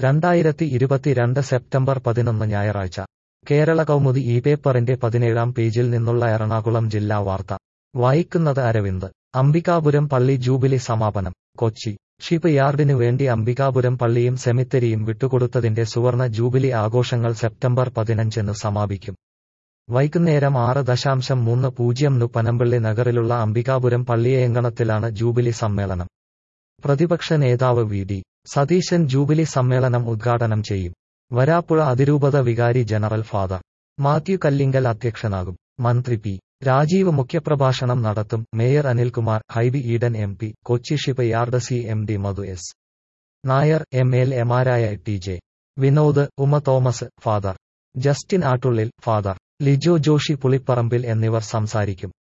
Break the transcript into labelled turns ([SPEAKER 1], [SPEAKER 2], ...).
[SPEAKER 1] രണ്ടായിരത്തി ഇരുപത്തിരണ്ട് സെപ്റ്റംബർ പതിനൊന്ന് ഞായറാഴ്ച കേരള കൗമുദി ഈ പേപ്പറിന്റെ പതിനേഴാം പേജിൽ നിന്നുള്ള എറണാകുളം ജില്ലാ വാർത്ത വായിക്കുന്നത് അരവിന്ദ് അംബികാപുരം പള്ളി ജൂബിലി സമാപനം കൊച്ചി ഷിപ്പ് യാർഡിനു വേണ്ടി അംബികാപുരം പള്ളിയും സെമിത്തേരിയും വിട്ടുകൊടുത്തതിന്റെ സുവർണ ജൂബിലി ആഘോഷങ്ങൾ സെപ്റ്റംബർ പതിനഞ്ചിന് സമാപിക്കും വൈകുന്നേരം ആറ് ദശാംശം മൂന്ന് പൂജ്യം നു പനമ്പള്ളി നഗറിലുള്ള അംബികാപുരം പള്ളിയങ്കണത്തിലാണ് ജൂബിലി സമ്മേളനം പ്രതിപക്ഷ നേതാവ് വി ഡി സതീശൻ ജൂബിലി സമ്മേളനം ഉദ്ഘാടനം ചെയ്യും വരാപ്പുഴ അതിരൂപത വികാരി ജനറൽ ഫാദർ മാത്യു കല്ലിങ്കൽ അധ്യക്ഷനാകും മന്ത്രി പി രാജീവ് മുഖ്യപ്രഭാഷണം നടത്തും mayor Anilkumar Hibi Eden M P Kochi shipyard C M D Madhu S Nair M L എമാരായ T J Vinod Uma Thomas father Justin Attullil father Lijo Joshi Pulipparambil എന്നിവർ സംസാരിക്കും